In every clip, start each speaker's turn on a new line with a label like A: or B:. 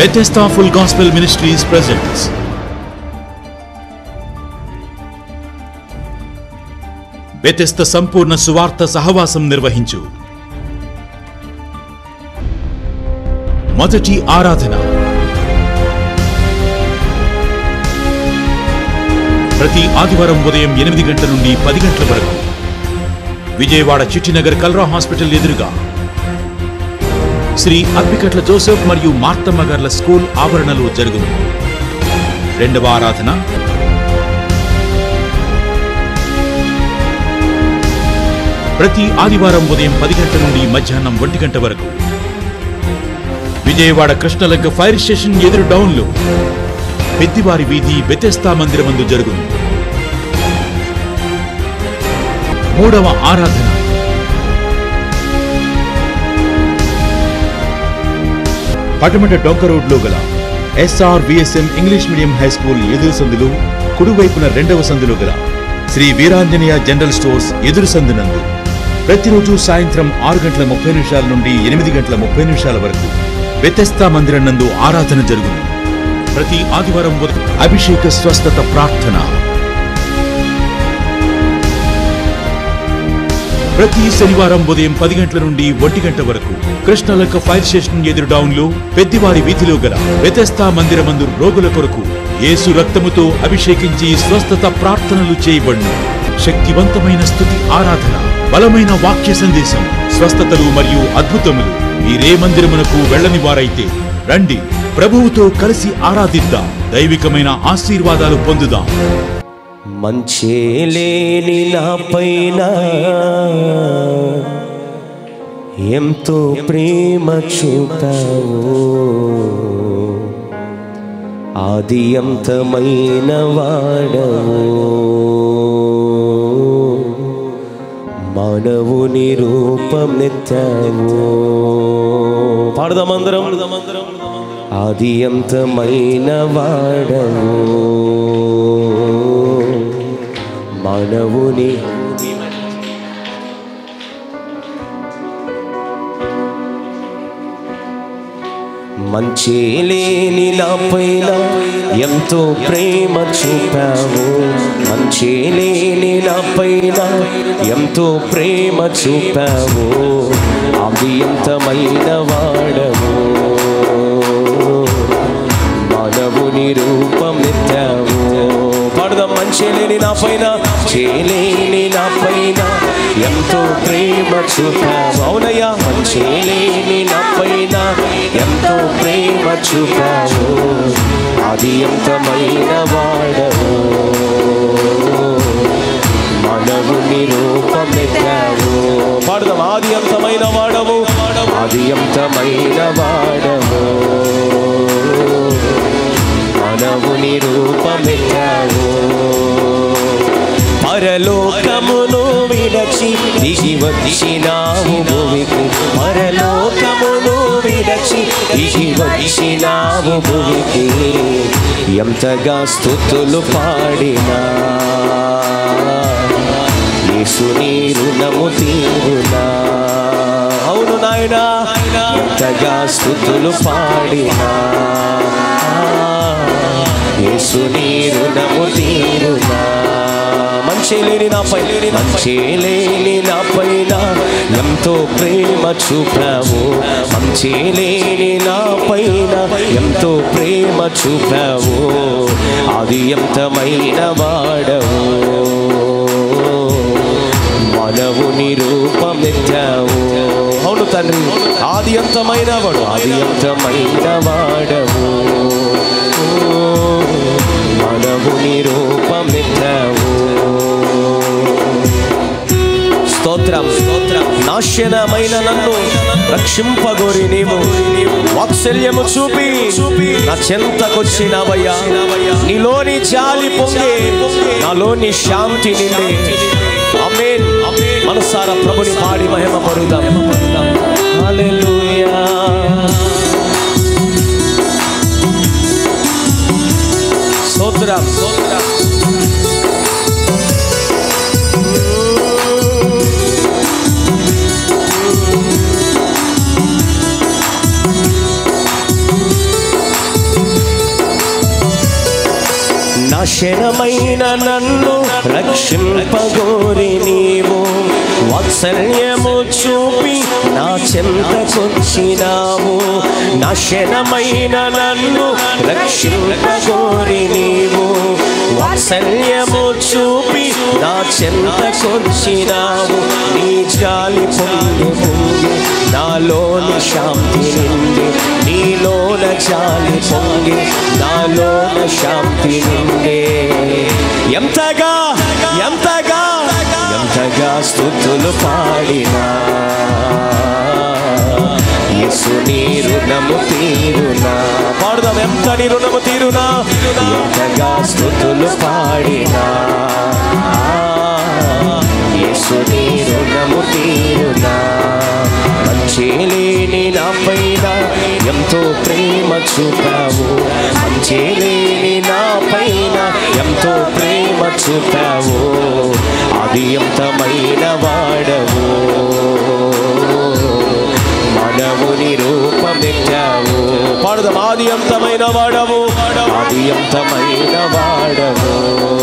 A: Bethesda Full Gospel Ministries presents Bethesda సంపూర్ణ సువార్త సహవాసం నిర్వహించు మొదటి ఆరాధన ప్రతి ఆదివారం ఉదయం ఎనిమిది గంటల నుండి పది గంటల వరకు విజయవాడ చిట్టినగర్ కల్రా హాస్పిటల్ ఎదురుగా శ్రీ అప్పికట్ల జోసెఫ్ మరియు మార్తమ్మ గార్ల స్కూల్ ఆవరణలో జరుగును రెండవ ఆరాధన ప్రతి ఆదివారం ఉదయం పది గంటల నుండి మధ్యాహ్నం ఒంటి గంట వరకు విజయవాడ కృష్ణలంక ఫైర్ స్టేషన్ ఎదురు డౌన్లో పెద్దివారి వీధి బెతెస్తా మందిరమందు జరుగును మూడవ ఆరాధన పటమట డొంక రోడ్లో గల SR VSM English medium high school ఎదురు సందులు కుడివైపున రెండవ సందులో గల శ్రీ వీరాంజనేయ జనరల్ స్టోర్స్ ఎదురు సందునందు ప్రతిరోజు సాయంత్రం ఆరు గంటల ముప్పై నిమిషాల నుండి ఎనిమిది గంటల ముప్పై నిమిషాల వరకు వ్యతస్థా మందిరం నందు ఆరాధన జరుగును ప్రతి ఆదివారం ఉదయం అభిషేక స్వస్థత ప్రార్థన ప్రతి శనివారం ఉదయం పది గంటల నుండి ఒంటి గంట వరకు కృష్ణలక్క ఫైర్ స్టేషన్ ఎదురు డౌన్లో పెద్దివారి వీధిలో గల వ్యతస్థా మందిరమందు రోగుల కొరకు యేసు రక్తముతో అభిషేకించి స్వస్థత ప్రార్థనలు చేయబడును శక్తివంతమైన స్థుతి ఆరాధన బలమైన వాక్య సందేశం స్వస్థతలు మరియు అద్భుతములు మీరే మందిరమునకు వెళ్ళని వారైతే రండి ప్రభువుతో కలిసి ఆరాధిద్దాం దైవికమైన ఆశీర్వాదాలు పొందుదాం
B: మంచే లేని నా పైన ఎంతో ప్రేమ చూపావు ఆది అంతమైన వాడవు మానవుని రూపమెత్తావు పాడదామందరం ఆది అంతమైన వాడవు మానవుని మంచి లేని నా పైన ఎంతో ప్రేమ చూపావు మంచి లేని నా పైన ఎంతో ప్రేమ చూపావు అభియంతమైన వాడవు మానవుని రూపమెత్తావు పాడదాం మంచి లేని నా పైన చేయలేని నా పైన ఎంతో ప్రేమ చూపావు అవునయ్యా మంచి లేని నా పైన ఎంతో ప్రేమ చూపావు అది ఎంతమైన వాడవు మనవుని రూపమెత్తావు పాడదాం ఆది అంతమైన వాడవు ఆది అంతమైన వాడవు మనవుని రూపమెత్తావు పరలోకమును విడచి దిగి వచ్చినావు భూమికి పరలోకమును విడచి దిగి వచ్చినావు భూమికి ఎంతగా స్థుతులు పాడినా యేసు నీ రుణము తీరునా అవును నాయనా ఎంతగా స్థుతులు పాడినా యేసు నీ రుణము తీరునా మంచి లేని నా పై మంచి లేని నా పైన ఎంతో ప్రేమ చూపావు మంచి లేని నా పైన ఎంతో ప్రేమ చూపావు అది ఎంతమైన వాడవు మనవుని రూపమెత్తావు అవును తండ్రి ఆది అంతమైన వాడు ఆది అంతమైన వాడవు మనవుని రూపమెత్తావు స్తోత్రం స్తోత్రం నాశనమైన నన్ను రక్షింపగోరి నీవు వాత్సల్యము చూపి చూపి నా చెంతకొచ్చినవయ్యా నీలోని జాలి పొంగి నాలోని శాంతి నిండి ఆమేన్ మనసారా ప్రభుని పాడి మహిమ పరుదాం హల్లెలూయా స్తోత్రం స్తోత్రం నాశనమైన నన్ను రక్షింపగోరి నీవు వాత్సల్యము చూపి నా చెంతకొచ్చినావు నాశనమైన నన్ను రక్షింపగోరి నీవు వాత్సల్యము చూపి నా చెంతకొచ్చినావు నీ జాలి పొంగి పొంగి నాలోని శాంతి నిండి నీలోన జాలి పొంగి నాలోన శాంతి నిండే ఎంతగా ఎంతగా ఎంతగా స్థుతులు పాడినా యేసు నీ రుణము తీరునా పాడుదాం ఎంత నీ రుణము తీరునా ఎంతగా స్థుతులు పాడినా యేసు నీ రుణము తీరునా మంచి లేని నా పైన ఎంతో ప్రేమ చూపావు మంచి లేని నా పైన ఎంతో ప్రేమ చూపావు అది ఎంతమైన వాడవు మానవుని రూపమెచ్చావు పాడుదాం ఆది అంతమైన వాడవు ఆది అంతమైన వాడవు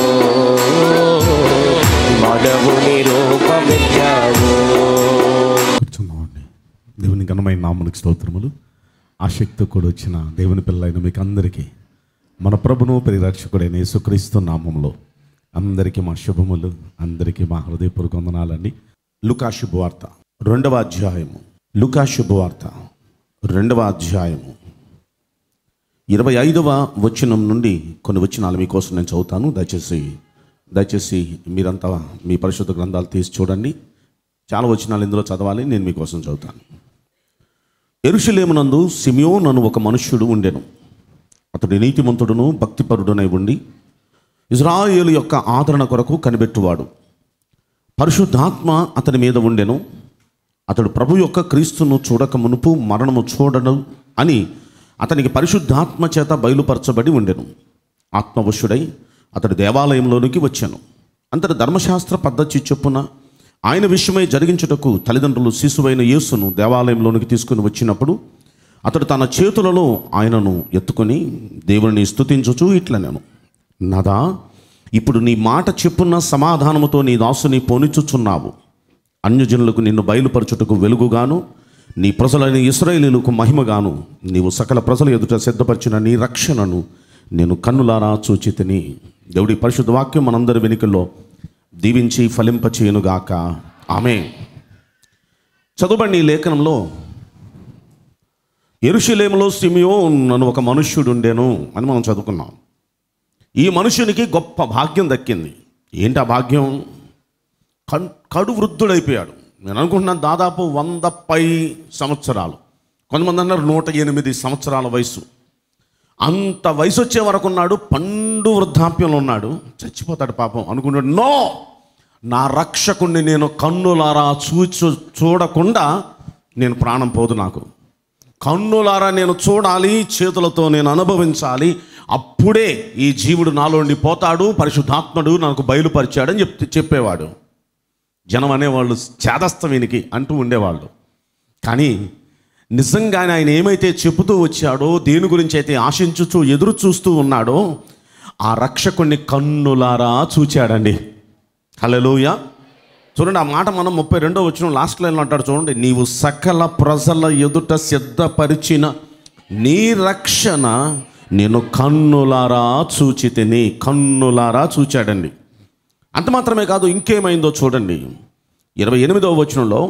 B: మానవుని రూపమెచ్చావు
C: కూర్చున్నామండి దేవుని ఘనమైన నామునికి స్తోత్రములు ఆసక్తి కూడా వచ్చిన దేవుని పిల్లలైన మీకు అందరికీ మన ప్రభును పరిరక్షకుడైన యేసుక్రీస్తు నామంలో అందరికీ మా శుభములు అందరికీ మా హృదయపూర్వక వందనాలండి లుకా శుభవార్త రెండవ అధ్యాయము లుకా శుభవార్త రెండవ అధ్యాయము ఇరవై ఐదవ వచనం నుండి కొన్ని వచనాలు మీకోసం నేను చదువుతాను దయచేసి దయచేసి మీరంతా మీ పరిశుద్ధ గ్రంథాలు తీసి చూడండి చాలా వచనాలు ఇందులో చదవాలి నేను మీకోసం చదువుతాను ఎరుషులేమునందు సిమియోన్ అను ఒక మనుష్యుడు ఉండెను అతడు నీతిమంతుడును భక్తిపరుడునై ఉండి ఇజ్రాయేలు యొక్క ఆదరణ కొరకు కనిపెట్టువాడు పరిశుద్ధాత్మ అతని మీద ఉండెను అతడు ప్రభు యొక్క క్రీస్తును చూడక మునుపు మరణము చూడను అని అతనికి పరిశుద్ధాత్మ చేత బయలుపరచబడి ఉండెను ఆత్మవశుడై అతడు దేవాలయంలోనికి వచ్చాను అంతటి ధర్మశాస్త్ర పద్ధతి చొప్పున ఆయన విషయమై జరిగించుటకు తల్లిదండ్రులు శిశువైన యేసును దేవాలయంలోనికి తీసుకుని వచ్చినప్పుడు అతడు తన చేతులలో ఆయనను ఎత్తుకొని దేవుని స్తుతించుచు ఇట్లా నేను నదా ఇప్పుడు నీ మాట చెప్పున్న సమాధానముతో నీ దాసుని పోనిచుచున్నావు అన్యజనులకు నిన్ను బయలుపరచుటకు వెలుగుగాను నీ ప్రజలైన ఇస్రాయేలీలకు మహిమగాను నీవు సకల ప్రజల ఎదుట సిద్ధపరిచిన నీ రక్షణను నేను కన్నులారా చూచితిని దేవుడి పరిశుద్ధ వాక్యం మనందరి వెనుకల్లో దీవించి ఫలింపచేయునుగాక ఆమె చదువుబండి ఈ లేఖనంలో ఎరుషులేములో సిమియో నన్ను ఒక మనుష్యుడు ఉండేను అని మనం చదువుకున్నాం ఈ మనుషునికి గొప్ప భాగ్యం దక్కింది ఏంటి ఆ భాగ్యం కన్ కడు వృద్ధుడైపోయాడు నేను అనుకుంటున్నాను దాదాపు వంద పై సంవత్సరాలు కొంతమంది అన్నారు నూట ఎనిమిది సంవత్సరాల వయసు అంత వయసు వచ్చే వరకు ఉన్నాడు పండు వృద్ధాప్యంలో ఉన్నాడు చచ్చిపోతాడు పాపం అనుకున్నాడు నో నా రక్షకుణ్ణి నేను కన్నులారా చూచు చూడకుండా నేను ప్రాణం పోదు నాకు కన్నులారా నేను చూడాలి చేతులతో నేను అనుభవించాలి అప్పుడే ఈ జీవుడు నాలోండి పోతాడు పరిశుద్ధాత్ముడు నాకు బయలుపరిచాడని చెప్ చెప్పేవాడు జనం అనేవాళ్ళు చేదస్తం వీనికి అంటూ ఉండేవాళ్ళు కానీ నిజంగానే ఆయన ఏమైతే చెబుతూ వచ్చాడో దేని గురించి అయితే ఆశించుచూ ఎదురు చూస్తూ ఉన్నాడో ఆ రక్షకుణ్ణి కన్నులారా చూచాడండి హలోయ చూడండి ఆ మాట మనం ముప్పై రెండో వచ్చిన లాస్ట్ లైన్లో అంటాడు చూడండి నీవు సకల ప్రజల ఎదుట సిద్ధపరిచిన నీ రక్షణ నేను కన్నులారా చూచితిని కన్నులారా చూచాడండి అంత మాత్రమే కాదు ఇంకేమైందో చూడండి ఇరవై ఎనిమిదవ వచనంలో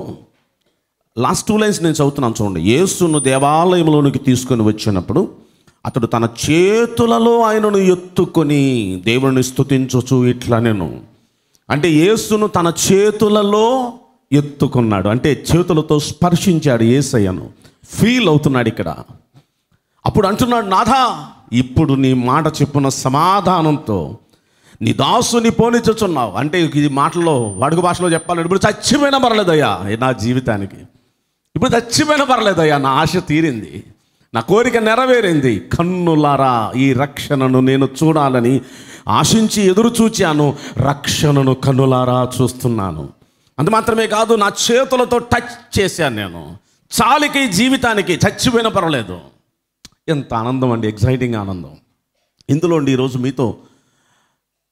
C: లాస్ట్ టూ లైన్స్ నేను చదువుతున్నాను చూడండి యేసును దేవాలయంలోనికి తీసుకొని వచ్చినప్పుడు అతడు తన చేతులలో ఆయనను ఎత్తుకొని దేవుని స్తుతించొచ్చు ఇట్లా నేను అంటే యేసును తన చేతులలో ఎత్తుకున్నాడు అంటే చేతులతో స్పర్శించాడు యేసయ్యను ఫీల్ అవుతున్నాడు ఇక్కడ అప్పుడు అంటున్నాడు నాథా ఇప్పుడు నీ మాట చెప్పున సమాధానంతో నీ దాసుని పోనిచ్చుచున్నావు అంటే ఇది మాటలో వాడుక భాషలో చెప్పాలంటే ఇప్పుడు చచ్చిపోయినా పర్లేదయ్యా నా జీవితానికి ఇప్పుడు చచ్చిపోయినా పర్లేదయ్యా నా ఆశ తీరింది నా కోరిక నెరవేరింది కన్నులారా ఈ రక్షణను నేను చూడాలని ఆశించి ఎదురు చూచాను రక్షణను కన్నులారా చూస్తున్నాను అంత మాత్రమే కాదు నా చేతులతో టచ్ చేశాను నేను చాలికి జీవితానికి చచ్చిపోయినా పర్వాలేదు ఎంత ఆనందం అండి ఎగ్జైటింగ్ ఆనందం ఇందులో అండి ఈరోజు మీతో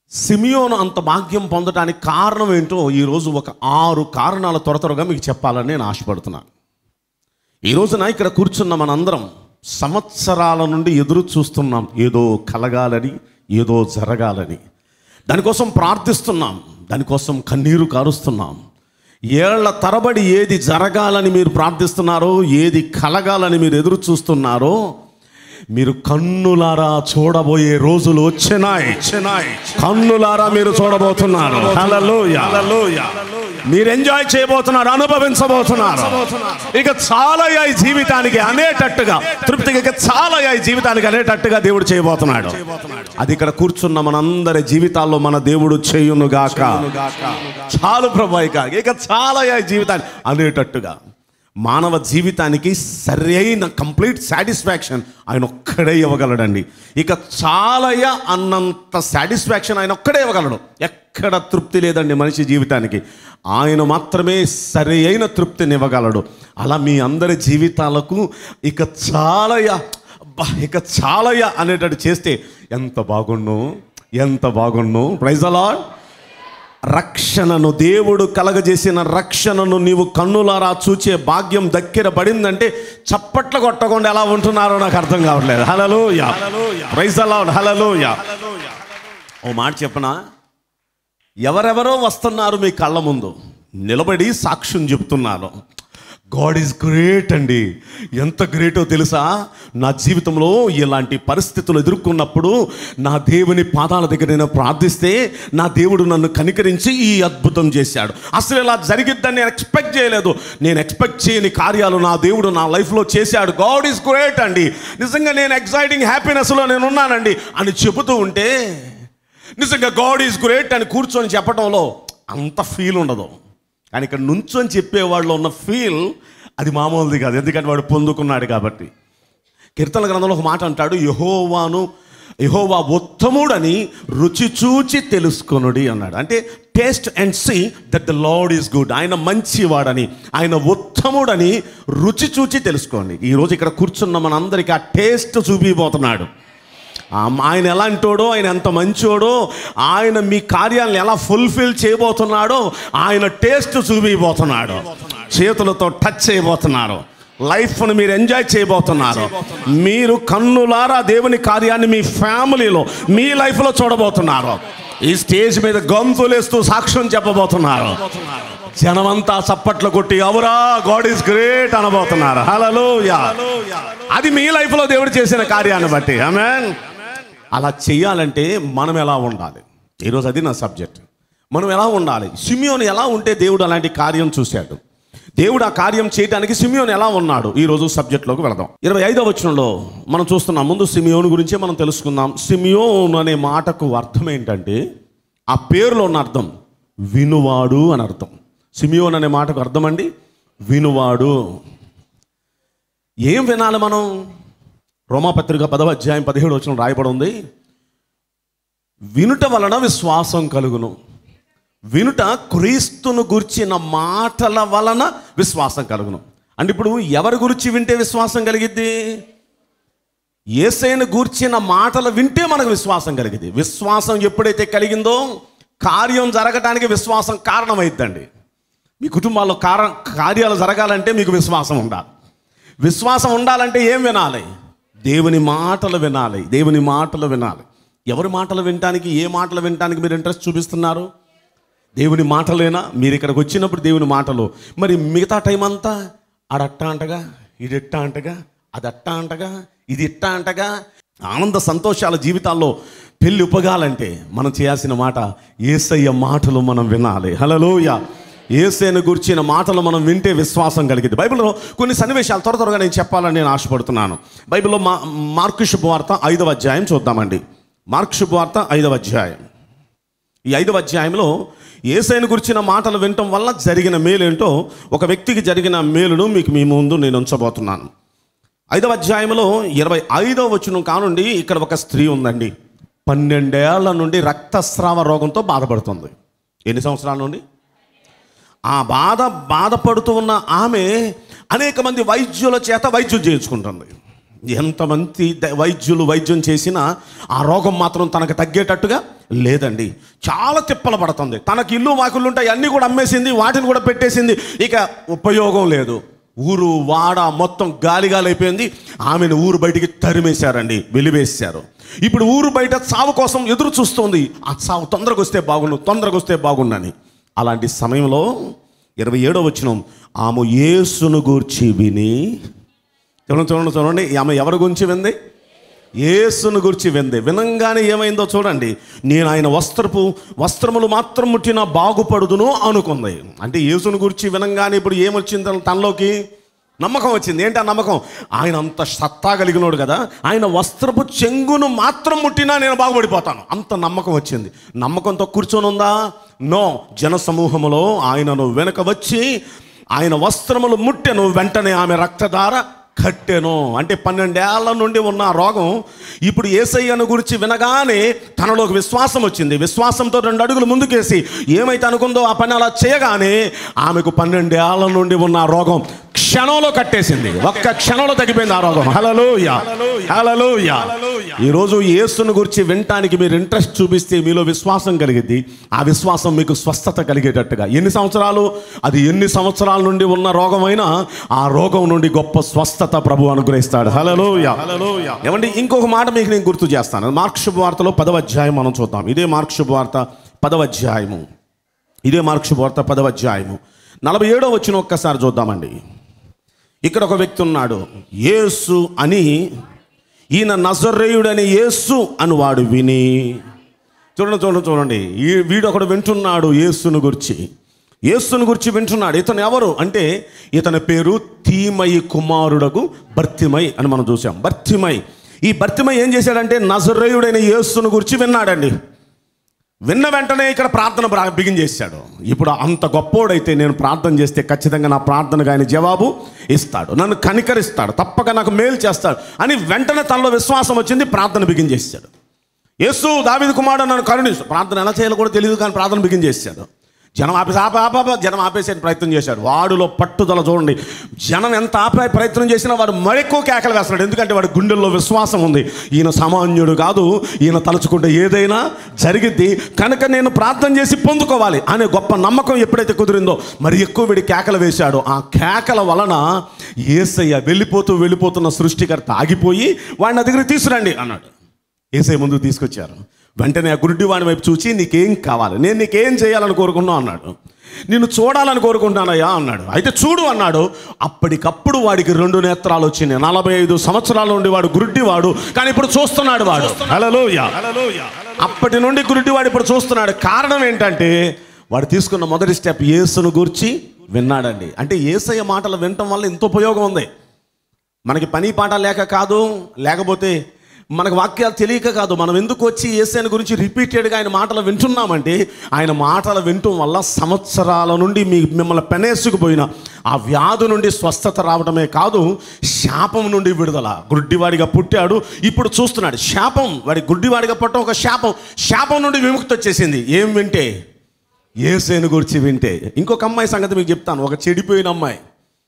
C: సిమియోను అంత భాగ్యం పొందడానికి కారణం ఏంటో ఈరోజు ఒక ఆరు కారణాల త్వర త్వరగా మీకు చెప్పాలని నేను ఆశపడుతున్నాను ఈ రోజున ఇక్కడ కూర్చున్న మనందరం సంవత్సరాల నుండి ఎదురు చూస్తున్నాం ఏదో కలగాలని ఏదో జరగాలని దానికోసం ప్రార్థిస్తున్నాం దానికోసం కన్నీరు కారుస్తున్నాం ఏళ్ల తరబడి ఏది జరగాలని మీరు ప్రార్థిస్తున్నారో ఏది కలగాలని మీరు ఎదురు చూస్తున్నారో మీరు కన్నులారా చూడబోయే రోజులు వచ్చినాయి కన్నులారా మీరు చూడబోతున్నారు హల్లెలూయా. మీరు ఎంజాయ్ చేయబోతున్నారు అనుభవించబోతున్నారు ఇక చాలా ఈ జీవితానికి అనేటట్టుగా తృప్తిగా ఇక చాలా ఈ జీవితానికి అనేటట్టుగా దేవుడు చేయబోతున్నాడు అది ఇక్కడ కూర్చున్న మనందరి జీవితాల్లో మన దేవుడు చేయునుగాక చాలు ప్రభు ఇక ఇక చాలా ఈ జీవితాన్ని అనేటట్టుగా మానవ జీవితానికి సరైన కంప్లీట్ సాటిస్ఫాక్షన్ ఆయన ఒక్కడే ఇవ్వగలడండి ఇక చాలయ అన్నంత సాటిస్ఫాక్షన్ ఆయన ఒక్కడే ఇవ్వగలడు ఎక్కడ తృప్తి లేదండి మనిషి జీవితానికి ఆయన మాత్రమే సరి అయిన తృప్తిని ఇవ్వగలడు అలా మీ అందరి జీవితాలకు ఇక చాలయ అబ్బా, ఇక చాలయ అనేటట్టు చేస్తే ఎంత బాగుండు ఎంత బాగుండు ప్రైజ్ అలాడ్ రక్షణను దేవుడు కలగజేసిన రక్షణను నీవు కన్నులారా చూచే భాగ్యం దగ్గర పడిందంటే చప్పట్లు కొట్టకుండా ఎలా ఉంటున్నారో నాకు అర్థం కావట్లేదు హలలో యా ప్రైజ్ అలా హలలో యా ఓ మాట చెప్పనా ఎవరెవరో వస్తున్నారు మీ కళ్ళ ముందు నిలబడి సాక్ష్యం చెప్తున్నారు గాడ్ ఈజ్ గ్రేట్ అండి ఎంత గ్రేటో తెలుసా నా జీవితంలో ఇలాంటి పరిస్థితులు ఎదుర్కొన్నప్పుడు నా దేవుని పాదాల దగ్గర నేను ప్రార్థిస్తే నా దేవుడు నన్ను కనికరించి ఈ అద్భుతం చేశాడు అసలు ఇలా జరిగిద్దని నేను ఎక్స్పెక్ట్ చేయలేదు నేను ఎక్స్పెక్ట్ చేయని కార్యాలు నా దేవుడు నా లైఫ్లో చేశాడు గాడ్ ఈజ్ గ్రేట్ అండి నిజంగా నేను ఎక్సైటింగ్ హ్యాపీనెస్లో నేను ఉన్నానండి అని చెబుతూ ఉంటే నిజంగా గాడ్ ఈజ్ గ్రేట్ అని కూర్చొని చెప్పడంలో అంత ఫీల్ ఉండదు కానీ ఇక్కడ నుంచొని చెప్పేవాళ్ళు ఉన్న ఫీల్ అది మామూలుది కాదు ఎందుకంటే వాడు పొందుకున్నాడు కాబట్టి కీర్తన గ్రంథంలో ఒక మాట అంటాడు యహోవాను యహోవా ఉత్తముడని రుచి చూచి తెలుసుకొనుడి అన్నాడు అంటే taste and see that the lord is good ఆయన మంచివాడని ఆయన ఉత్తముడని రుచి చూచి తెలుసుకోండి ఈరోజు ఇక్కడ కూర్చున్న మనందరికీ ఆ టేస్ట్ చూపిపోతున్నాడు ఆ ఆయన ఎలాంటోడో ఆయన ఎంత మంచోడో ఆయన మీ కార్యాలను ఎలా ఫుల్ఫిల్ చేయబోతున్నాడో ఆయన టేస్ట్ చూపిపోతున్నాడు చేతులతో టచ్ చేయబోతున్నారు లైఫ్ను మీరు ఎంజాయ్ చేయబోతున్నారు మీరు కన్నులారా దేవుని కార్యాన్ని మీ ఫ్యామిలీలో మీ లైఫ్లో చూడబోతున్నారు ఈ స్టేజ్ మీద గొంతులేస్తూ సాక్ష్యం చెప్పబోతున్నారు జనమంతా చప్పట్లు కొట్టి అవురా గాడ్ ఈస్ గ్రేట్ అనబోతున్నారు హలో అది మీ లైఫ్లో దేవుడు చేసిన కార్యాన్ని బట్టి ఆమెన్ అలా చేయాలంటే మనం ఎలా ఉండాలి ఈరోజు అది నా సబ్జెక్ట్ మనం ఎలా ఉండాలి సిమియోని ఎలా ఉంటే దేవుడు అలాంటి కార్యం చూశాడు దేవుడు ఆ కార్యం చేయడానికి సిమియోన్ ఎలా ఉన్నాడు ఈ రోజు సబ్జెక్ట్లోకి వెళదాం ఇరవై ఐదవ వచనంలో మనం చూస్తున్నాం ముందు సిమియోన్ గురించే మనం తెలుసుకుందాం సిమియోన్ అనే మాటకు అర్థం ఏంటంటే ఆ పేరులో ఉన్న అర్థం వినువాడు అని అర్థం సిమియోన్ అనే మాటకు అర్థం అండి వినువాడు ఏం వినాలి మనం రోమాపత్రిక పదవ అధ్యాయం పదిహేడు వచ్చిన రాయబడి ఉంది వినుట వలన విశ్వాసం కలుగును వినుట క్రీస్తును గుర్చిన మాటల వలన విశ్వాసం కలుగును అంటే ఇప్పుడు ఎవరి గురించి వింటే విశ్వాసం కలిగిద్ది ఏసైను గూర్చిన మాటలు వింటే మనకు విశ్వాసం కలిగింది విశ్వాసం ఎప్పుడైతే కలిగిందో కార్యం జరగటానికి విశ్వాసం కారణమైద్దండి మీ కుటుంబాల్లో కార కార్యాలు జరగాలంటే మీకు విశ్వాసం ఉండాలి విశ్వాసం ఉండాలంటే ఏం వినాలి దేవుని మాటలు వినాలి దేవుని మాటలు వినాలి ఎవరి మాటలు వినటానికి ఏ మాటలు వినటానికి మీరు ఇంట్రెస్ట్ చూపిస్తున్నారు దేవుని మాటలేనా మీరు ఇక్కడికి వచ్చినప్పుడు దేవుని మాటలు మరి మిగతా టైం అంతా ఆడట్ట అంటగా ఇది ఎట్ట అంటగా అది అట్ట అంటగా ఇది ఇట్ట అంటగా ఆనంద సంతోషాల జీవితాల్లో పెళ్ళి ఉపగాలంటే మనం చేయాల్సిన మాట ఏసయ్య మాటలు మనం వినాలి హలలోయ ఏసైను గురించిన మాటలు మనం వింటే విశ్వాసం కలిగింది బైబిల్లో కొన్ని సన్నివేశాలు త్వర త్వరగా నేను చెప్పాలని నేను ఆశపడుతున్నాను బైబిల్లో మా మార్కు శుభవార్త ఐదవ అధ్యాయం చూద్దామండి మార్కు శుభవార్త ఐదవ అధ్యాయం ఈ ఐదవ అధ్యాయంలో ఏసైను గురించిన మాటలు వినటం వల్ల జరిగిన మేలేంటో ఒక వ్యక్తికి జరిగిన మేలును మీకు మీ ముందు నేను ఉంచబోతున్నాను ఐదవ అధ్యాయంలో ఇరవై ఐదవ వచనం కానుండి ఇక్కడ ఒక స్త్రీ ఉందండి పన్నెండేళ్ల నుండి రక్తస్రావ రోగంతో బాధపడుతుంది ఎన్ని సంవత్సరాల నుండి ఆ బాధ బాధపడుతూ ఉన్న ఆమె అనేక మంది వైద్యుల చేత వైద్యం చేయించుకుంటుంది ఎంతమంది ద- వైద్యులు వైద్యం చేసినా ఆ రోగం మాత్రం తనకు తగ్గేటట్టుగా లేదండి చాలా తిప్పలు పడుతుంది తనకి ఇల్లు వాకులు ఉంటాయి అన్నీ కూడా అమ్మేసింది వాటిని కూడా పెట్టేసింది ఇక ఉపయోగం లేదు ఊరు వాడ మొత్తం గాలి గాలి అయిపోయింది ఆమెను ఊరు బయటికి తరిమేశారండి వెలివేశారు ఇప్పుడు ఊరు బయట చావు కోసం ఎదురు చూస్తుంది ఆ చావు తొందరగా వస్తే బాగుండు తొందరగా వస్తే బాగుండని అలాంటి సమయంలో ఇరవై ఏడో వచ్చిన ఆమె యేసును గూర్చి విని చూడండి చూడండి చూడండి ఆమె ఎవరి గురించి వింది యేసును గురించి వింది వినంగానే ఏమైందో చూడండి నేను ఆయన వస్త్రపు వస్త్రములు మాత్రం ముట్టినా బాగుపడుదును అనుకుంది అంటే యేసును గురించి వినంగానే ఇప్పుడు ఏమొచ్చింది తన- తనలోకి నమ్మకం వచ్చింది ఏంటి ఆ నమ్మకం ఆయన అంత సత్తా కలిగినోడు కదా ఆయన వస్త్రపు చెంగును మాత్రం ముట్టినా నేను బాగుపడిపోతాను అంత నమ్మకం వచ్చింది నమ్మకంతో కూర్చొని ఉందా నో జన సమూహములో ఆయనను వెనక వచ్చి ఆయన వస్త్రములు ముట్టెను వెంటనే ఆమె రక్తధార కట్టెను అంటే పన్నెండేళ్ల నుండి ఉన్న ఆ రోగం ఇప్పుడు ఏసయ్యను గురించి వినగానే తనలోకి విశ్వాసం వచ్చింది విశ్వాసంతో రెండు అడుగులు ముందుకేసి ఏమైతే అనుకుందో ఆ పని అలా చేయగానే ఆమెకు పన్నెండేళ్ల నుండి ఉన్న ఆ రోగం క్షణంలో కట్టేసింది ఒక్క క్షణంలో తగ్గిపోయింది ఆ రోగం హలలోయ హలలోయ ఈరోజు యేసును గురించి వినటానికి మీరు ఇంట్రెస్ట్ చూపిస్తే మీలో విశ్వాసం కలిగిద్ది ఆ విశ్వాసం మీకు స్వస్థత కలిగేటట్టుగా ఎన్ని సంవత్సరాలు అది ఎన్ని సంవత్సరాల నుండి ఉన్న రోగమైనా ఆ రోగం నుండి గొప్ప స్వస్థత ప్రభు అనుగ్రహిస్తాడు హలలోయ ఏమండి ఇంకొక మాట మీకు నేను గుర్తు చేస్తాను మార్క్ శుభవార్తలో పదవ అధ్యాయం మనం చూద్దాం ఇదే మార్క్ శుభవార్త పదవ అధ్యాయము ఇదే మార్క్ శుభవార్త పదవ అధ్యాయము నలభై ఏడో వచ్చిన ఒక్కసారి చూద్దామండి ఇక్కడ ఒక వ్యక్తి ఉన్నాడు యేసు అని ఈయన నజరేయుడని యేసు అని వాడు విని చూడండి చూడండి చూడండి ఈ వీడు ఒకడు వింటున్నాడు యేసును గురించి యేసును గురించి వింటున్నాడు ఇతను ఎవరు అంటే ఇతని పేరు తీమయి కుమారుడకు భర్తిమై అని మనం చూసాం భర్తిమై ఈ భర్తిమై ఏం చేశాడంటే నజరేయుడైన యేసును గురించి విన్నాడండి విన్న వెంటనే ఇక్కడ ప్రార్థన ప్రా- బిగిన్ చేశాడు ఇప్పుడు అంత గొప్పోడైతే నేను ప్రార్థన చేస్తే ఖచ్చితంగా నా ప్రార్థనకు ఆయన జవాబు ఇస్తాడు నన్ను కనికరిస్తాడు తప్పక నాకు మేలు చేస్తాడు అని వెంటనే తనలో విశ్వాసం వచ్చింది ప్రార్థన బిగిన్ చేశాడు యేసు దావిది కుమారుడు నన్ను కరుణిస్తు ప్రార్థన ఎలా చేయాలో కూడా తెలియదు కానీ ప్రార్థన బిగిన్ చేశాడు జనం ఆపేసి ఆప ఆప ఆప, జనం ఆపేసే ప్రయత్నం చేశాడు వాడిలో పట్టుదల చూడండి జనం ఎంత ఆపే ప్రయత్నం చేసినా వాడు మరెక్కువ కేకలు వేస్తున్నాడు ఎందుకంటే వాడి గుండెల్లో విశ్వాసం ఉంది ఈయన సామాన్యుడు కాదు ఈయన తలుచుకుంటే ఏదైనా జరిగిద్ది కనుక నేను ప్రార్థన చేసి పొందుకోవాలి అనే గొప్ప నమ్మకం ఎప్పుడైతే కుదిరిందో మరి ఎక్కువ వీడి కేకలు వేశాడు ఆ కేకల వలన ఏసయ్య వెళ్ళిపోతూ వెళ్ళిపోతున్న సృష్టికర్త ఆగిపోయి వాడిని నా దగ్గరికి తీసుకురండి అన్నాడు ఏసై ముందుకు తీసుకొచ్చారు వెంటనే ఆ గురుడివాడి వైపు చూసి నీకేం కావాలి నేను నీకేం చేయాలని కోరుకున్నావు అన్నాడు నిన్ను చూడాలని కోరుకుంటానయ్యా అన్నాడు అయితే చూడు అన్నాడు అప్పటికప్పుడు వాడికి రెండు నేత్రాలు వచ్చినాయి నలభై ఐదు సంవత్సరాల నుండి వాడు గురుడివాడు కానీ ఇప్పుడు చూస్తున్నాడు వాడు హల్లెలూయా అప్పటి నుండి గురుడివాడు ఇప్పుడు చూస్తున్నాడు కారణం ఏంటంటే వాడు తీసుకున్న మొదటి స్టెప్ యేసును గూర్చి విన్నాడండి అంటే ఏసయ్య మాటలు వినటం వల్ల ఎంత ఉపయోగం ఉంది మనకి పని పాట లేక కాదు లేకపోతే మనకు వాక్యాలు తెలియక కాదు మనం ఎందుకు వచ్చి ఏసైన గురించి రిపీటెడ్గా ఆయన మాటలు వింటున్నామంటే ఆయన మాటలు వినటం వల్ల సంవత్సరాల నుండి మీ మిమ్మల్ని పెనేసుకుపోయిన ఆ వ్యాధి నుండి స్వస్థత రావడమే కాదు శాపం నుండి విడుదల గుడ్డివాడిగా పుట్టాడు ఇప్పుడు చూస్తున్నాడు శాపం వాడి గుడ్డివాడిగా పుట్టడం ఒక శాపం శాపం నుండి విముక్తి వచ్చేసింది ఏం వింటే ఏసైన గురించి వింటే ఇంకొక అమ్మాయి సంగతి మీకు చెప్తాను ఒక చెడిపోయిన అమ్మాయి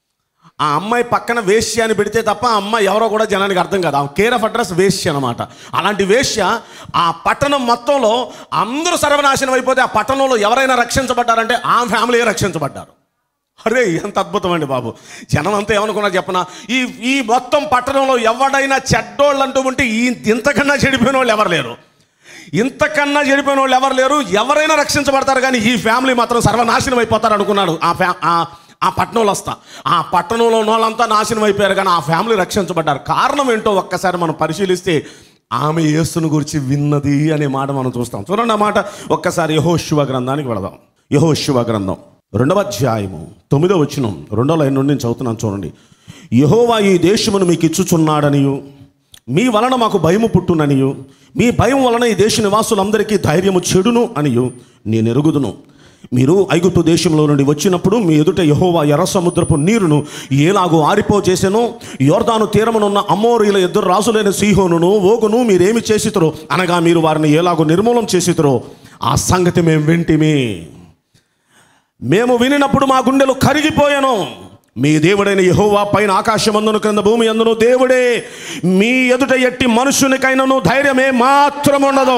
C: ఆ అమ్మాయి పక్కన వేశ్య అని పెడితే తప్ప ఆ అమ్మాయి ఎవరో కూడా జనానికి అర్థం కాదు ఆ కేర్ ఆఫ్ అడ్రస్ వేశ్య అనమాట అలాంటి వేశ్య ఆ పట్టణం మొత్తంలో అందరూ సర్వనాశనం అయిపోతే ఆ పట్టణంలో ఎవరైనా రక్షించబడ్డారంటే ఆ ఫ్యామిలీ రక్షించబడ్డారు అరే ఎంత అద్భుతం అండి బాబు జనం అంతా ఏమనుకున్నా చెప్పనా ఈ ఈ మొత్తం పట్టణంలో ఎవడైనా చెడ్డోళ్ళు అంటూ ఉంటే ఈ ఇంతకన్నా చెడిపోయిన వాళ్ళు ఎవరు లేరు ఇంతకన్నా చెడిపోయిన వాళ్ళు ఎవరు లేరు ఎవరైనా రక్షించబడతారు కానీ ఈ ఫ్యామిలీ మాత్రం సర్వనాశనం అయిపోతారు అనుకున్నాడు ఆ ఫ్యా ఆ- ఆ పట్టణంలో వస్తా ఆ పట్టణంలో ఉన్న వాళ్ళంతా నాశనం అయిపోయారు కానీ ఆ ఫ్యామిలీ రక్షించబడ్డారు కారణం ఏంటో ఒక్కసారి మనం పరిశీలిస్తే ఆమె యేసును గురించి విన్నది అనే మాట మనం చూస్తాం చూడండి ఆ మాట ఒక్కసారి యహోశివ గ్రంథానికి వెళదాం యహోశివ గ్రంథం రెండవ అధ్యాయము తొమ్మిదో వచ్చినం రెండో లైన్ నుండి నేను చదువుతున్నాను చూడండి యహోవా ఈ దేశమును మీకు ఇచ్చుచున్నాడనియు మీ వలన మాకు భయము పుట్టుననియు మీ భయం వలన ఈ దేశ నివాసులందరికీ ధైర్యము చెడును అనియు నేను ఎరుగుదును మీరు ఐగుప్తు దేశంలో నుండి వచ్చినప్పుడు మీ ఎదుట యహోవా ఎర్ర సముద్రపు నీరును ఏలాగూ ఆరిపో చేసెను యోర్దాను తీరమునున్న అమ్మోరీల ఇద్దరు రాజులైన సీహోనును ఓగును మీరేమి చేసితరో అనగా మీరు వారిని ఏలాగూ నిర్మూలం చేసితరో ఆ సంగతి మేము వింటిమి మేము వినినప్పుడు మా గుండెలు కరిగిపోయాను మీ దేవుడైన యెహోవా పైన ఆకాశమందును క్రింద భూమి అందును దేవుడే మీ ఎదుట ఎట్టి మనుషునికైనను ధైర్యమే మాత్రం ఉండదు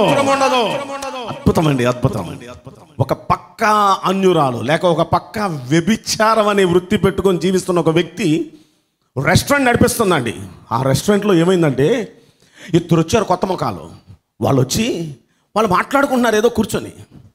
C: అద్భుతమండి అద్భుతం ఒక పక్క అన్యురాలు లేక ఒక పక్క వ్యభిచారం అనే వృత్తి పెట్టుకొని జీవిస్తున్న ఒక వ్యక్తి రెస్టారెంట్ నడిపిస్తుందండి ఆ రెస్టారెంట్లో ఏమైందంటే ఇద్దరు వచ్చారు కొత్త ముఖాలు వాళ్ళు వచ్చి వాళ్ళు మాట్లాడుకుంటున్నారు ఏదో కూర్చొని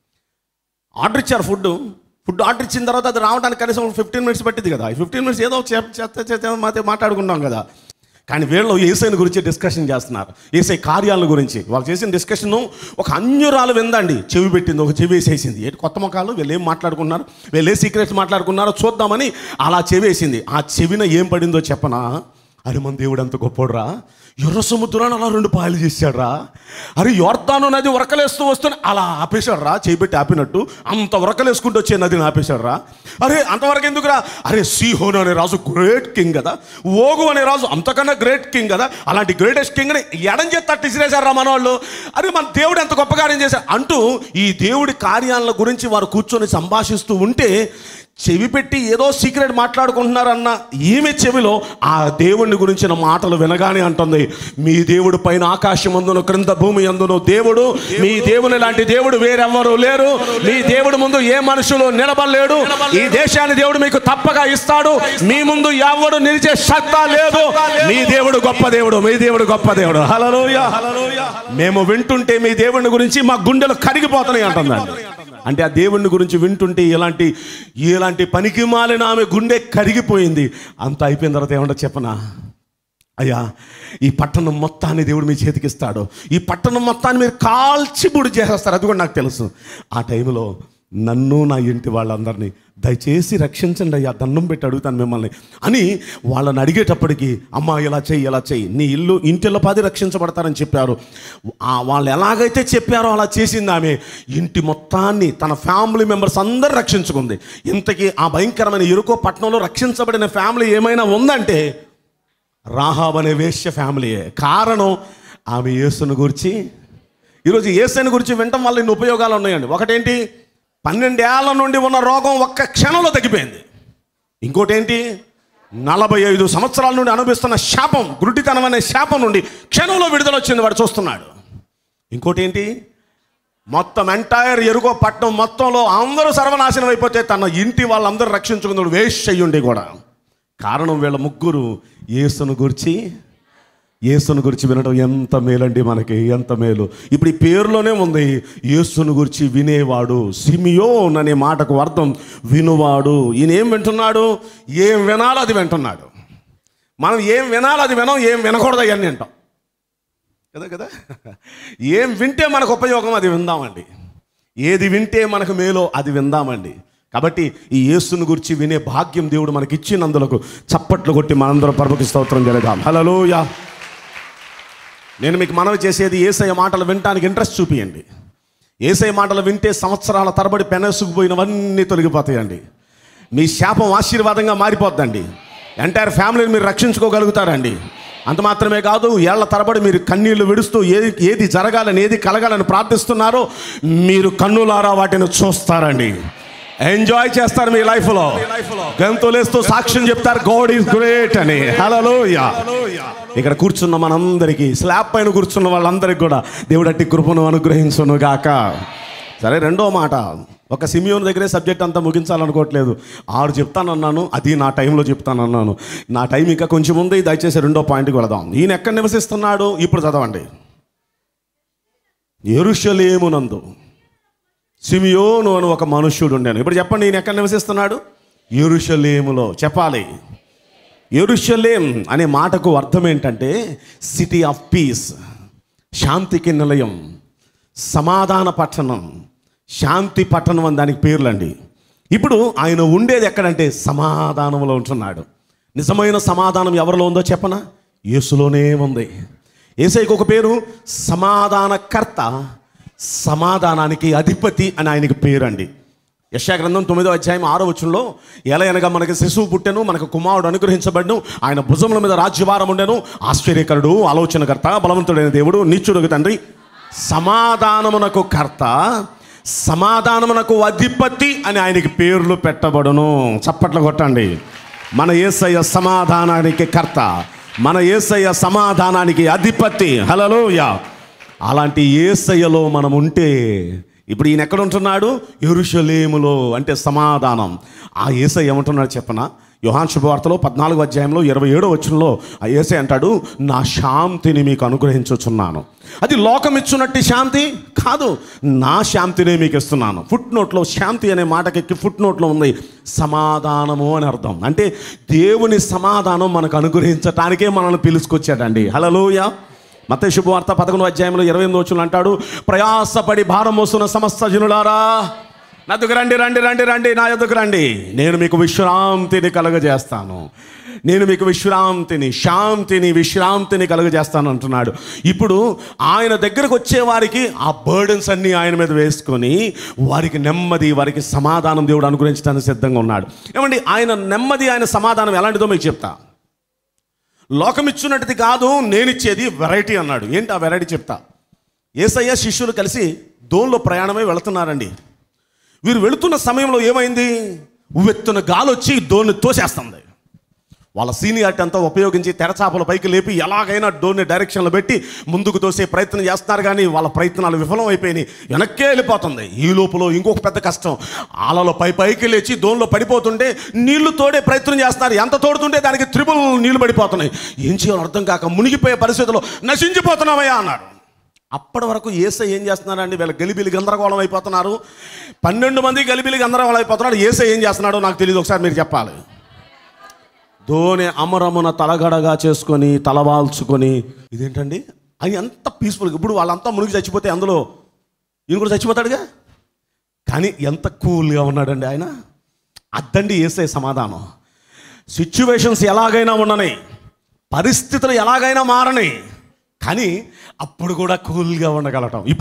C: ఆర్డర్ ఇచ్చారు ఫుడ్ ఫుడ్ ఆర్డర్ ఇచ్చిన తర్వాత అది రావడానికి కనీసం ఫిఫ్టీన్ మినిట్స్ పట్టింది కదా ఈ ఫిఫ్టీన్ మినిట్స్ ఏదో చెత్త చెత్త చెత్త మాతో మాట్లాడుకున్నాం కదా కానీ వీళ్ళు ఏసైని గురించి డిస్కషన్ చేస్తున్నారు ఏసై కార్యాల గురించి వాళ్ళు చేసిన డిస్కషన్ ఒక అన్యురాలు విందండి చెవి పెట్టింది ఒక చెవి వేసేసింది ఏంటి కొత్త ముఖాలు వీళ్ళు ఏం మాట్లాడుకున్నారు వీళ్ళు ఏ సీక్రెట్స్ మాట్లాడుకున్నారో చూద్దామని అలా చెవి వేసింది ఆ చెవిన ఏం పడిందో చెప్పనా అరే మన దేవుడు ఎంత గొప్పోడురా ఎర్ర సముద్రాన్ని అలా రెండు పాయలు చేశాడురా అరే యోర్దాను నది ఉరకలేస్తూ వస్తూనే అలా ఆపేశాడు రా చేపెట్టి ఆపినట్టు అంత ఉరకలేసుకుంటూ వచ్చే నదిని ఆపేశాడు రా అరే అంతవరకు ఎందుకురా అరే సీహోను అనే రాజు గ్రేట్ కింగ్ కదా ఓగు అనే రాజు అంతకన్నా గ్రేట్ కింగ్ కదా అలాంటి గ్రేటెస్ట్ కింగ్ని ఎడం చేత తట్టి ఇసిరేశారు రా మనవాళ్ళు అరే మన దేవుడు ఎంత గొప్ప కార్యం చేశారు అంటూ ఈ దేవుడి కార్యాల గురించి వారు కూర్చొని సంభాషిస్తూ ఉంటే చెవి పెట్టి ఏదో సీక్రెట్ మాట్లాడుకుంటున్నారన్న ఈమె చెవిలో ఆ దేవుని గురించిన మాటలు వినగానే అంటుంది మీ దేవుడు పైన ఆకాశమందును క్రింద భూమి అందును దేవుడు మీ దేవుని లాంటి దేవుడు వేరెవ్వరు లేరు మీ దేవుడు ముందు ఏ మనుషులు నిలబడలేడు ఈ దేశాన్ని దేవుడు మీకు తప్పగా ఇస్తాడు మీ ముందు ఎవడు నిలిచే సత్తా లేదు మీ దేవుడు గొప్ప దేవుడు మీ దేవుడు గొప్ప దేవుడు హలలోయ మేము వింటుంటే మీ దేవుని గురించి మా గుండెలు కరిగిపోతున్నాయి అంటుందండి అంటే ఆ దేవుణ్ణి గురించి వింటుంటే ఇలాంటి ఇలాంటి పనికి మాలిన ఆమె గుండె కరిగిపోయింది అంత అయిపోయిన తర్వాత ఏమంటో చెప్పనా అయ్యా ఈ పట్టణం మొత్తాన్ని దేవుడు మీ చేతికి ఇస్తాడు ఈ పట్టణం మొత్తాన్ని మీరు కాల్చి బుడి చేసేస్తారు అది కూడా నాకు తెలుసు ఆ టైంలో నన్ను నా ఇంటి వాళ్ళందరినీ దయచేసి రక్షించండి అయ్యా దండం పెట్టి అడుగుతాను మిమ్మల్ని అని వాళ్ళని అడిగేటప్పటికి అమ్మా ఇలా చెయ్యి ఇలా చెయ్యి నీ ఇల్లు ఇంటిలో పది రక్షించబడతారని చెప్పారు ఆ వాళ్ళు ఎలాగైతే చెప్పారో అలా చేసింది ఆమె ఇంటి మొత్తాన్ని తన ఫ్యామిలీ మెంబర్స్ అందరు రక్షించుకుంది ఇంతకీ ఆ భయంకరమైన ఇరుకో పట్టణంలో రక్షించబడిన ఫ్యామిలీ ఏమైనా ఉందంటే రాహాబ్ అనే వేశ్య ఫ్యామిలీయే కారణం ఆమె యేసును గురించి ఈరోజు యేసుని గురించి వినటం వల్ల ఇన్ని ఉపయోగాలు ఉన్నాయండి ఒకటేంటి పన్నెండేళ్ల నుండి ఉన్న రోగం ఒక్క క్షణంలో తగ్గిపోయింది ఇంకోటి ఏంటి నలభై ఐదు సంవత్సరాల నుండి అనుభవిస్తున్న శాపం గురుడితనం అనే శాపం నుండి క్షణంలో విడుదల వచ్చింది వాడు చూస్తున్నాడు ఇంకోటి ఏంటి మొత్తం ఎంటైర్ ఎరుగో పట్టణం మొత్తంలో అందరూ సర్వనాశనం అయిపోతే తన ఇంటి వాళ్ళందరూ రక్షించుకున్నాడు వేస్ట్ అయ్యుండి కూడా కారణం వీళ్ళ ముగ్గురు యేసును గురించి యేసును గురించి వినడం ఎంత మేలండి మనకి ఎంత మేలు ఇప్పుడు ఈ పేరులోనే ఉంది యేసును గురించి వినేవాడు సిమియోన్ అనే మాటకు అర్థం వినువాడు ఈయన ఏం వింటున్నాడు ఏం వినాలో అది వింటున్నాడు మనం ఏం వినాలో అది వినం ఏం వినకూడదు అవన్నీ వింటాం కదా కదా ఏం వింటే మనకు ఉపయోగం అది విందామండి ఏది వింటే మనకు మేలో అది విందామండి కాబట్టి ఈ యేసును గురించి వినే భాగ్యం దేవుడు మనకి ఇచ్చినందులకు చప్పట్లు కొట్టి మనందరం పరమకి స్తోత్రం జరగాం హలోయా నేను మీకు మనవి చేసేది ఏసయ్య మాటలు వినటానికి ఇంట్రెస్ట్ చూపియండి ఏసయ్య మాటలు వింటే సంవత్సరాల తరబడి పెనసుకుపోయినవన్నీ తొలగిపోతాయండి మీ శాపం ఆశీర్వాదంగా మారిపోద్దండి ఎంటైర్ ఫ్యామిలీని మీరు రక్షించుకోగలుగుతారండి అంత మాత్రమే కాదు ఏళ్ల తరబడి మీరు కన్నీళ్లు విడుస్తూ ఏది ఏది జరగాలని ఏది కలగాలని ప్రార్థిస్తున్నారో మీరు కన్నులారా వాటిని చూస్తారండి ఎంజాయ్ చేస్తారు మీ లైఫ్లో గంతులేస్తూ సాక్ష్యం చెప్తారు గాడ్ ఈస్ గ్రేట్ అని హలో ఇక్కడ కూర్చున్న మనందరికీ స్లాబ్ పైన కూర్చున్న వాళ్ళందరికీ కూడా దేవుడు అట్టి కృపను అనుగ్రహించును గాక సరే రెండో మాట ఒక సిమియోన్ దగ్గరే సబ్జెక్ట్ అంతా ముగించాలనుకోవట్లేదు ఆరు చెప్తానన్నాను అది నా టైంలో చెప్తానన్నాను నా టైం ఇంకా కొంచెం ఉంది దయచేసి రెండో పాయింట్కి వెళదాం ఈయన ఎక్కడ నివసిస్తున్నాడు ఇప్పుడు చదవండి ఎరుషలేమునందు సిమియోను అని ఒక మనుష్యుడు ఉండాను ఇప్పుడు చెప్పండి ఈయన ఎక్కడ నివసిస్తున్నాడు ఎరుషలేములో చెప్పాలి ఎరుషలేం అనే మాటకు అర్థం ఏంటంటే సిటీ ఆఫ్ పీస్ శాంతికి నిలయం సమాధాన పట్టణం శాంతి పట్టణం అని దానికి పేర్లండి ఇప్పుడు ఆయన ఉండేది ఎక్కడంటే సమాధానంలో ఉంటున్నాడు నిజమైన సమాధానం ఎవరిలో ఉందో చెప్పనా యేసులోనే ఉంది ఏసైకి ఒక పేరు సమాధానకర్త సమాధానానికి అధిపతి అని ఆయనకి పేరండి యశాగ్రంథం తొమ్మిదో అధ్యాయం ఆరో వచనంలో ఎలా అనగా మనకి శిశువు పుట్టెను మనకు కుమారుడు అనుగ్రహించబడను ఆయన భుజముల మీద రాజ్యభారం ఉండెను ఆశ్చర్యకరుడు ఆలోచనకర్త బలవంతుడైన దేవుడు నిత్యుడు తండ్రి సమాధానమునకు కర్త సమాధానమునకు అధిపతి అని ఆయనకి పేర్లు పెట్టబడును చప్పట్లు కొట్టండి మన ఏసయ్య సమాధానానికి కర్త మన ఏసయ్య సమాధానానికి అధిపతి హలలోయ అలాంటి ఏసయ్యలో మనం ఉంటే ఇప్పుడు ఈయన ఎక్కడ ఉంటున్నాడు ఎరుషలేములో అంటే సమాధానం ఆ ఏసయ్య ఏమంటున్నాడు చెప్పనా యోహాన్ శుభవార్తలో పద్నాలుగు అధ్యాయంలో ఇరవై ఏడో వచనంలో ఆ ఏసై అంటాడు నా శాంతిని మీకు అనుగ్రహించుచున్నాను అది లోకం ఇచ్చున్నట్టు శాంతి కాదు నా శాంతినే మీకు ఇస్తున్నాను ఫుట్ నోట్లో శాంతి అనే మాటకెక్కి ఫుట్ నోట్లో ఉంది సమాధానము అని అర్థం అంటే దేవుని సమాధానం మనకు అనుగ్రహించటానికే మనల్ని పిలుచుకొచ్చాడండి హలోయ మత శుభవార్త పదకొండు అధ్యాయంలో ఇరవై ఎనిమిది వచ్చిన అంటాడు ప్రయాసపడి భారం మోస్తున్న సమస్త జనులారా నా దగ్గర రండి రండి రండి రండి నా ఎదుకు రండి నేను మీకు విశ్రాంతిని కలుగజేస్తాను నేను మీకు విశ్రాంతిని శాంతిని విశ్రాంతిని కలుగజేస్తాను అంటున్నాడు ఇప్పుడు ఆయన దగ్గరకు వచ్చే వారికి ఆ బర్డన్స్ అన్నీ ఆయన మీద వేసుకొని వారికి నెమ్మది వారికి సమాధానం దేవుడు అనుగ్రహించడానికి సిద్ధంగా ఉన్నాడు ఏమండి ఆయన నెమ్మది ఆయన సమాధానం ఎలాంటిదో మీకు చెప్తా లోకం ఇచ్చున్నట్టుది కాదు నేను ఇచ్చేది వెరైటీ అన్నాడు ఏంటి ఆ వెరైటీ చెప్తా ఏసయ్య శిష్యులు కలిసి దోన్లో ప్రయాణమై వెళుతున్నారండి వీరు వెళుతున్న సమయంలో ఏమైంది ఉవ్వెత్తున గాలి వచ్చి దోన్ని తోసేస్తుంది వాళ్ళ సీనియారిటీ అంతా ఉపయోగించి తెరచాపల పైకి లేపి ఎలాగైనా డోర్ని డైరెక్షన్లో పెట్టి ముందుకు తోసే ప్రయత్నం చేస్తున్నారు కానీ వాళ్ళ ప్రయత్నాలు విఫలం అయిపోయినాయి వెనక్కే వెళ్ళిపోతుంది ఈ లోపల ఇంకొక పెద్ద కష్టం ఆలలో పై పైకి లేచి దోన్లో పడిపోతుంటే నీళ్లు తోడే ప్రయత్నం చేస్తున్నారు ఎంత తోడుతుంటే దానికి త్రిబుల్ నీళ్లు పడిపోతున్నాయి ఏం చేయాలో అర్థం కాక మునిగిపోయే పరిస్థితుల్లో నశించిపోతున్నామయ్యా అన్నాడు అప్పటి వరకు ఏసై ఏం చేస్తున్నాడండి వీళ్ళ గలిబిలి గందరగోళం అయిపోతున్నారు పన్నెండు మంది గలిబిలి గందరగోళం అయిపోతున్నాడు ఏసై ఏం చేస్తున్నాడో నాకు తెలియదు ఒకసారి మీరు చెప్పాలి ధోని అమరమున తలగడగా చేసుకొని తలవాల్చుకొని ఇదేంటండి అది ఎంత పీస్ఫుల్ ఇప్పుడు వాళ్ళంతా మునిగి చచ్చిపోతే అందులో ఈయన కూడా చచ్చిపోతాడుగా కానీ ఎంత కూల్గా ఉన్నాడండి ఆయన అద్దండి వేసే సమాధానం సిచ్యువేషన్స్ ఎలాగైనా ఉండని పరిస్థితులు ఎలాగైనా మారని కానీ అప్పుడు కూడా కూల్గా ఉండగలటం ఇప్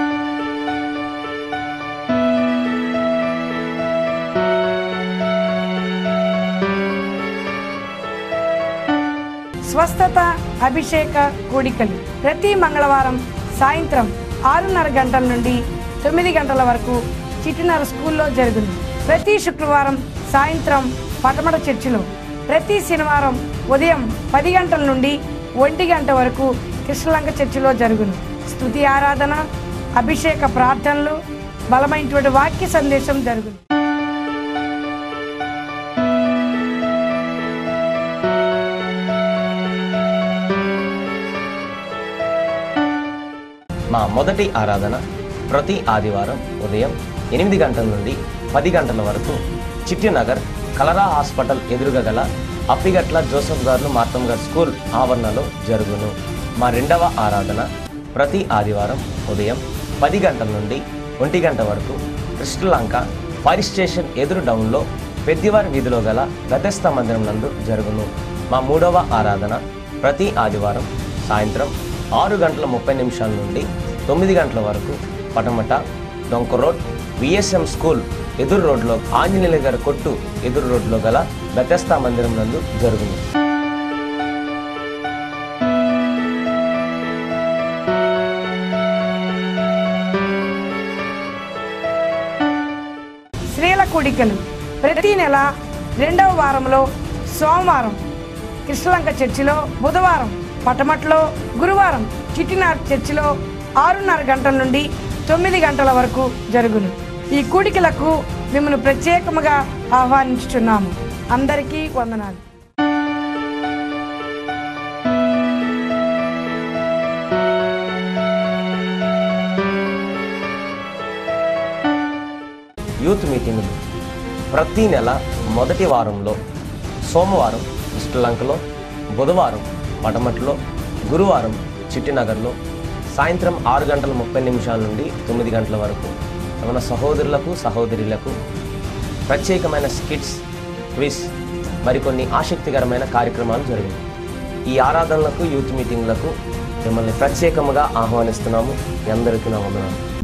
D: స్వస్థత అభిషేక కూడికలు ప్రతి మంగళవారం సాయంత్రం ఆరున్నర గంటల నుండి తొమ్మిది గంటల వరకు చిట్టినర స్కూల్లో జరుగును ప్రతి శుక్రవారం సాయంత్రం పటమట చర్చిలో ప్రతి శనివారం ఉదయం పది గంటల నుండి ఒంటి గంట వరకు కృష్ణలంక చర్చిలో జరుగును స్తుతి ఆరాధన అభిషేక ప్రార్థనలు బలమైనటువంటి వాక్య సందేశం జరుగును
E: మా మొదటి ఆరాధన ప్రతి ఆదివారం ఉదయం ఎనిమిది గంటల నుండి పది గంటల వరకు చిట్టినగర్ కలరా హాస్పిటల్ ఎదురుగా గల అప్పిగట్ల జోసఫ్ గారు మార్తమ్ గారు స్కూల్ ఆవరణలో జరుగును మా రెండవ ఆరాధన ప్రతి ఆదివారం ఉదయం పది గంటల నుండి ఒంటి గంట వరకు కృష్ణలంక ఫైర్ స్టేషన్ ఎదురు డౌన్లో పెద్దివారి వీధిలో గల గతస్థ మందిరం నందు జరుగును మా మూడవ ఆరాధన ప్రతి ఆదివారం సాయంత్రం ఆరు గంటల ముప్పై నిమిషాల నుండి తొమ్మిది గంటల వరకు పటమట డొంక రోడ్ విఎస్ఎం స్కూల్ ఎదురు రోడ్లో ఆంజనేయుల గారి కొట్టు ఎదురు రోడ్లో గల గతస్థ మందిరం నందు జరుగును
D: స్త్రీల కూడికలు ప్రతి నెల రెండవ వారంలో సోమవారం కృష్ణలంక చర్చిలో బుధవారం పటమట్లో గురువారం చిట్టినార్ చర్చిలో ఆరున్నర గంటల నుండి తొమ్మిది గంటల వరకు జరుగును ఈ కూడికలకు మిమ్మల్ని ప్రత్యేకముగా ఆహ్వానించుచున్నాము అందరికీ వందనాలు
E: యూత్ మీటింగులు ప్రతి నెల మొదటి వారంలో సోమవారం శ్రీలంకలో బుధవారం పటమట్లో గురువారం చిట్టినగర్లో సాయంత్రం ఆరు గంటల ముప్పై నిమిషాల నుండి తొమ్మిది గంటల వరకు మన సహోదరులకు సహోదరులకు ప్రత్యేకమైన స్కిట్స్ క్విజ్ మరికొన్ని ఆసక్తికరమైన కార్యక్రమాలు జరిగాయి ఈ ఆరాధనలకు యూత్ మీటింగ్లకు మిమ్మల్ని ప్రత్యేకముగా ఆహ్వానిస్తున్నాము మీ అందరికీ నా వందనాలు